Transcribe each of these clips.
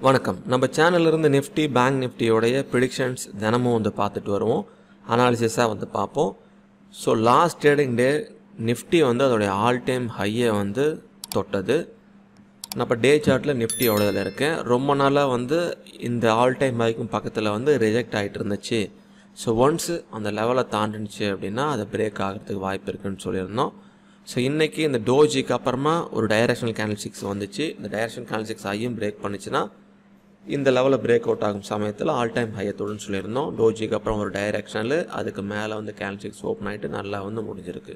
வணக்கம் நம்ம சேனல்ல இருந்து நிஃப்டி பேங்க் நிஃப்டியோடைய ப்ரிடிக்ஷன்ஸ் தினமும் வந்து பார்த்துட்டு வருவோம் அனாலிசிஸாக வந்து பார்ப்போம் so last trading day Nifty வந்து அதோடைய ஆல் டைம் ஹையை வந்து தொட்டது நான் இப்போ டே சார்ட்டில் நிஃப்டியோட இதில் இருக்கேன் ரொம்ப நாளாக வந்து இந்த ஆல் டைம் ஹைக்கும் பக்கத்தில் வந்து ரிஜெக்ட் ஆகிட்டு இருந்துச்சு ஸோ ஒன்ஸ் அந்த லெவலை தாண்டினுச்சு அப்படின்னா அது பிரேக் ஆகிறதுக்கு வாய்ப்பு இருக்குன்னு சொல்லியிருந்தோம் ஸோ இன்றைக்கி இந்த டோஜிக்கு அப்புறமா ஒரு டைரக்ஷனல் கேண்டில் சிக்ஸ் வந்துச்சு இந்த டைரக்ஷனல் கேண்டில் சிக்ஸ் ஹையும் பிரேக் பண்ணுச்சுன்னா இந்த லெவலில் பிரேக் அவுட் ஆகும் சமயத்தில் ஆல் டைம் ஹையை தொடுன்னு சொல்லியிருந்தோம் டோஜிக்கு அப்புறம் ஒரு டைரக்ஷனில் அதுக்கு மேலே வந்து கேண்டில் சிக்ஸ் ஓப்பன் ஆகிட்டு நல்லா வந்து முடிஞ்சிருக்கு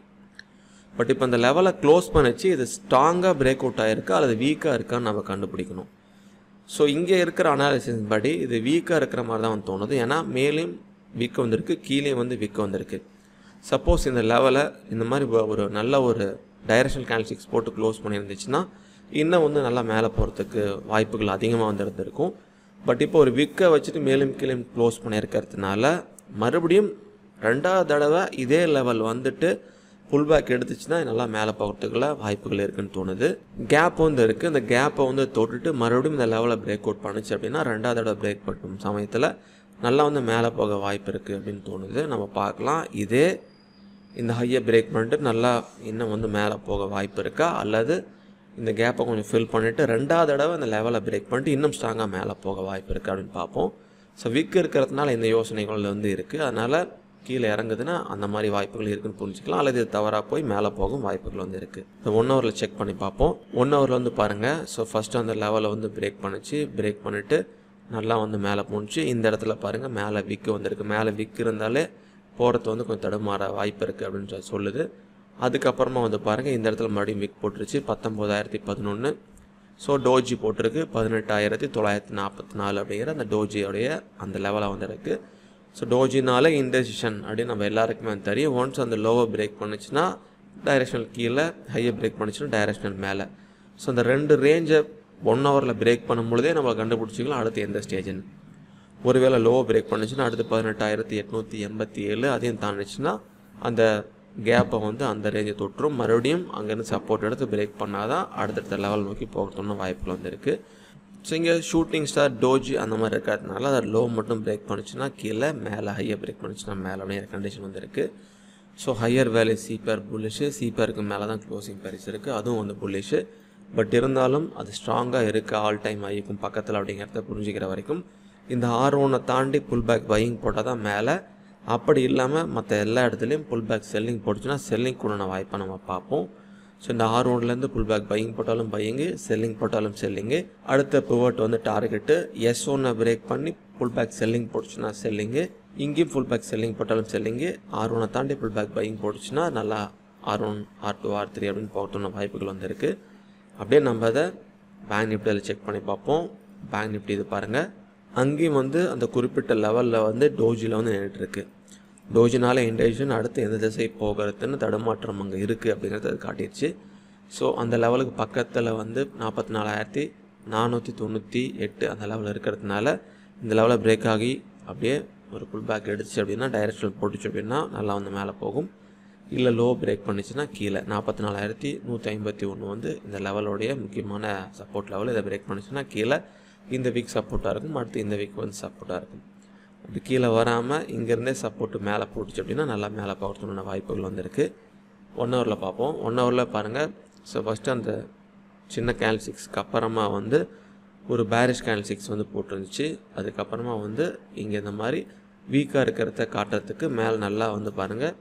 பட் இப்போ இந்த லெவலை க்ளோஸ் பண்ணிச்சு இது ஸ்ட்ராங்காக பிரேக் அவுட் ஆகிருக்கா அல்லது வீக்காக இருக்கான்னு நம்ம கண்டுபிடிக்கணும் ஸோ இங்கே இருக்கிற அனாலிசிஸ் படி இது வீக்காக இருக்கிற மாதிரி தான் வந்து தோணுது ஏன்னா மேலேயும் வீக் வந்திருக்கு கீழேயும் வந்து வீக் வந்திருக்கு சப்போஸ் இந்த லெவலை இந்த மாதிரி ஒ- ஒரு நல்ல ஒரு டைரக்ஷனல் கேல்சிக்ஸ் போட்டு க்ளோஸ் பண்ணியிருந்துச்சுன்னா இன்னும் வந்து நல்லா மேலே போகிறதுக்கு வாய்ப்புகள் அதிகமாக வந்து இருந்திருக்கும் பட் இப்போ ஒரு விக்கை வச்சுட்டு மேலும் கீழே க்ளோஸ் பண்ணியிருக்கிறதுனால மறுபடியும் ரெண்டாவது தடவை இதே லெவல் வந்துட்டு புல் பேக் எடுத்துச்சுன்னா நல்லா மேலே போகிறதுக்குள்ள வாய்ப்புகள் இருக்குன்னு தோணுது கேப் வந்து இருக்குது இந்த கேப்பை வந்து தொட்டுட்டு மறுபடியும் இந்த லெவலை பிரேக் அவுட் பண்ணுச்சு அப்படின்னா ரெண்டாவது தடவை பிரேக் பண்ணும் சமயத்தில் நல்லா வந்து மேலே போக வாய்ப்பு இருக்குது அப்படின்னு தோணுது நம்ம பார்க்கலாம் இதே இந்த ஹையை பிரேக் பண்ணிட்டு நல்லா இன்னும் வந்து மேலே போக வாய்ப்பு இருக்கா அல்லது இந்த கேப்பை கொஞ்சம் ஃபில் பண்ணிவிட்டு ரெண்டாவது தடவை அந்த லெவலை பிரேக் பண்ணிட்டு இன்னும் ஸ்ட்ராங்காக மேலே போக வாய்ப்பு இருக்குது அப்படின்னு பார்ப்போம் ஸோ விக் இருக்கிறதுனால இந்த யோசனைகள் வந்து இருக்குது அதனால் கீழே இறங்குதுன்னா அந்த மாதிரி வாய்ப்புகள் இருக்குன்னு புரிஞ்சுக்கலாம் அல்லது இது தவறாக போய் மேலே போகும் வாய்ப்புகள் வந்து இருக்குது இந்த ஒன் ஹவரில் செக் பண்ணி பார்ப்போம் ஒன் ஹவரில் வந்து பாருங்கள் ஸோ ஃபஸ்ட்டு அந்த லெவலை வந்து பிரேக் பண்ணுச்சு பிரேக் பண்ணிவிட்டு நல்லா வந்து மேலே போணுச்சு இந்த இடத்துல பாருங்கள் மேலே விக்கு வந்திருக்கு மேலே விக்கு இருந்தாலே போகிறது வந்து கொஞ்சம் தடுமாற வாய்ப்பு இருக்குது அப்படின்னு சொல்லி சொல்லுது அதுக்கப்புறமா வந்து பாருங்கள் இந்த இடத்துல மறுபடியும் விக் போட்டுருச்சு பத்தொம்போதாயிரத்தி பதினொன்று ஸோ டோஜி போட்டிருக்கு பதினெட்டாயிரத்தி தொள்ளாயிரத்தி நாற்பத்தி நாலு அப்படிங்கிற அந்த டோஜியோடைய அந்த லெவலாக வந்து இருக்குது ஸோ டோஜினால இன்டெசிஷன் அப்படின்னு நம்ம எல்லாருக்குமே வந்து தெரியும் ஒன்ஸ் அந்த லோவை பிரேக் பண்ணுச்சுன்னா டைரெக்ஷனல் கீழே ஹையை பிரேக் பண்ணுச்சுன்னா டைரெக்ஷனல் மேலே ஸோ அந்த ரெண்டு ரேஞ்சை ஒன் ஹவரில் பிரேக் பண்ணும் பொழுதே நம்ம கண்டுபிடிச்சிக்கலாம் அடுத்து எந்த ஸ்டேஜ்னு ஒருவேளை லோ பிரேக் பண்ணுச்சுன்னா அடுத்து பதினெட்டாயிரத்தி எட்நூற்றி எண்பத்தி ஏழு அதையும் தாண்டிச்சுன்னா அந்த கேப்பை வந்து அந்த ரேஞ்சை தொற்றும் மறுபடியும் அங்கேருந்து சப்போர்ட் எடுத்து பிரேக் பண்ணால் தான் அடுத்தடுத்த லெவல் நோக்கி போகிறதுன்னு வாய்ப்புகள் வந்து இருக்குது ஸோ இங்கே ஷூட்டிங் ஸ்டார் டோஜி அந்த மாதிரி இருக்கிறதுனால அதை லோ மட்டும் பிரேக் பண்ணுச்சுன்னா கீழே மேலே ஹையை பிரேக் பண்ணுச்சுன்னா மேலே அப்படிங்கிற கண்டிஷன் வந்து இருக்குது so higher value CPR bullish சிபிஆருக்கு மேலே தான் க்ளோசிங் பரிசு இருக்குது அதுவும் வந்து புல்லிஷு பட் இருந்தாலும் அது ஸ்ட்ராங்காக இருக்குது ஆல் டைம் ஹைக்கும் பக்கத்தில் அப்படிங்கிறத புரிஞ்சுக்கிற வரைக்கும் இந்த ஆர் ஒன்னை தாண்டி புல் பேக் பையிங் போட்டால் தான் மேலே அப்படி இல்லாமல் மற்ற எல்லா இடத்துலையும் புல் பேக் செல்லிங் போட்டுச்சுன்னா செல்லிங் கூடான வாய்ப்பை நம்ம பார்ப்போம் ஸோ இந்த ஆர் ஒன்லேருந்து புல் பேக் பையிங் போட்டாலும் பையிங்கு செல்லிங் போட்டாலும் செல்லிங்கு அடுத்த பிவட் வந்து டார்கெட்டு எஸ் ஒன்னை பிரேக் பண்ணி புல் பேக் செல்லிங் போட்டுச்சுன்னா செல்லிங்கு இங்கேயும் ஃபுல் பேக் செல்லிங் போட்டாலும் செல்லிங்கு ஆர் ஒனை தாண்டி ஃபுல் பேக் பையிங் போட்டுச்சுன்னா நல்லா R one R two R three அப்படின்னு போகட்டும்னு வாய்ப்புகள் வந்திருக்கு அப்படியே நம்ம அதை பேங்க் நிஃப்டியில் செக் பண்ணி பார்ப்போம் பேங்க் நிஃப்டி இது பாருங்கள் அங்கேயும் வந்து அந்த குறிப்பிட்ட லெவலில் வந்து டோஜியில் வந்து நின்றுட்டுருக்கு டோஜினால இண்டேஷன் அடுத்து எந்த திசை போகிறதுன்னு தடுமாற்றம் அங்கே இருக்குது அப்படிங்கிறத அது காட்டிடுச்சு ஸோ அந்த லெவலுக்கு பக்கத்தில் வந்து நாற்பத்தி நாலாயிரத்தி நானூற்றி தொண்ணூற்றி எட்டு அந்த லெவலில் இருக்கிறதுனால இந்த லெவலில் பிரேக் ஆகி அப்படியே ஒரு புல் பேக் எடுத்துச்சு அப்படின்னா டைரக்ஷனல் போட்டுச்சு அப்படின்னா நல்லா வந்து மேலே போகும் இல்லை லோ பிரேக் பண்ணிச்சுன்னா கீழே நாற்பத்தி நாலாயிரத்தி நூற்றி ஐம்பத்தி ஒன்று வந்து இந்த லெவலோடைய முக்கியமான சப்போர்ட் லெவல் இதை பிரேக் பண்ணிச்சுன்னா கீழே இந்த வீக் சப்போர்ட்டாக இருக்கும் அடுத்து இந்த வீக் வந்து சப்போர்ட்டாக இருக்கும் அப்படி கீழே வராமல் இங்கேருந்தே சப்போர்ட்டு மேலே போட்டுச்சு அப்படின்னா நல்லா மேலே போகிறதுக்கான வாய்ப்புகள் வந்திருக்கு ஒன் ஹவரில் பார்ப்போம் ஒன் ஹவரில் பாருங்கள் ஸோ ஃபஸ்ட்டு அந்த சின்ன கேல் சிக்ஸ்க்கு அப்புறமா வந்து ஒரு பேரிஷ் கேல் சிக்ஸ் வந்து போட்டுருந்துச்சு அதுக்கப்புறமா வந்து இங்கே இந்த மாதிரி வீக்காக இருக்கிறத காட்டுறதுக்கு மேலே நல்லா வந்து பாருங்கள்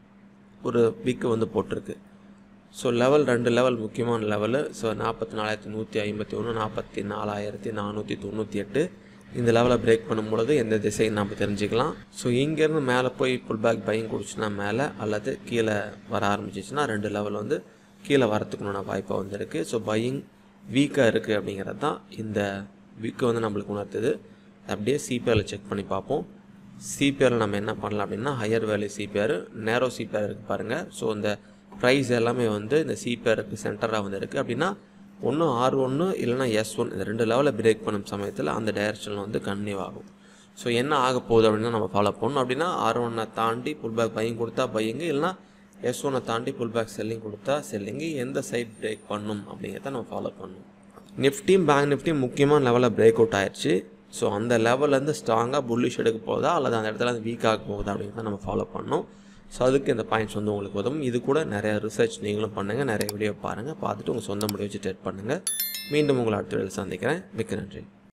ஒரு வீக்கு வந்து போட்டிருக்கு ஸோ லெவல் ரெண்டு லெவல் முக்கியமான லெவலு ஸோ நாற்பத்தி நாலாயிரத்தி நூற்றி ஐம்பத்தி ஒன்று நாற்பத்தி நாலாயிரத்தி நானூற்றி தொண்ணூற்றி எட்டு இந்த லெவலை பிரேக் பண்ணும்பொழுது எந்த திசைன்னு நம்ம தெரிஞ்சுக்கலாம் ஸோ இங்கேருந்து மேலே போய் புல் பேக் பையிங் குடிச்சுன்னா மேலே அல்லது கீழே வர ஆரம்பிச்சிச்சுன்னா ரெண்டு லெவல் வந்து கீழே வரத்துக்குன்னு வாய்ப்பாக வந்திருக்கு ஸோ பையிங் வீக்காக இருக்குது அப்படிங்கிறது தான் இந்த வீக்கை வந்து நம்மளுக்கு உணர்த்துது அப்படியே சிபிஆரில் செக் பண்ணி பார்ப்போம் சிபிஆரில் நம்ம என்ன பண்ணலாம் அப்படின்னா higher value CPR narrow CPR இருக்குது பாருங்கள் ஸோ இந்த ப்ரைஸ் எல்லாமே வந்து இந்த சிபிஆருக்கு சென்டராக வந்து இருக்குது அப்படின்னா ஒன்று ஆர் ஒன்று இல்லைனா எஸ் ஒன் இந்த ரெண்டு லெவலில் பிரேக் பண்ணும் சமயத்தில் அந்த டைரக்ஷனில் வந்து கன்னியூ ஆகும் ஸோ என்ன ஆக போகுது அப்படின்னா நம்ம ஃபாலோ பண்ணணும் அப்படின்னா ஆர் ஒன்னை தாண்டி புல் பேக் பையிங் கொடுத்தா பையிங்கு இல்லைனா எஸ் ஒன்னை தாண்டி புல் பேக் செல்லிங் கொடுத்தா செல்லிங்கு எந்த சைட் பிரேக் பண்ணும் அப்படிங்கிறத நம்ம ஃபாலோ பண்ணணும் நிஃப்டியும் பேங்க் நிஃப்டியும் முக்கியமான லெவலில் பிரேக் அவுட் ஆயிடுச்சு ஸோ அந்த லெவல்லேருந்து ஸ்ட்ராங்காக புல்லிஷ் எடுக்க போகுதா அல்லது அந்த இடத்துல வீக் ஆக போகுதா அப்படிங்கிறத நம்ம ஃபாலோ பண்ணோம் ஸோ அதுக்கு இந்த பாயிண்ட்ஸ் வந்து உங்களுக்கு உதவும் இது கூட நிறைய ரிசர்ச் நீங்களும் பண்ணுங்கள் நிறைய வீடியோ பாருங்கள் பார்த்துட்டு உங்கள் சொந்த முடிவு வச்சு ட்ரேட் பண்ணுங்கள் மீண்டும் உங்களை அடுத்த வீடியோவில் சந்திக்கிறேன் மிக்க நன்றி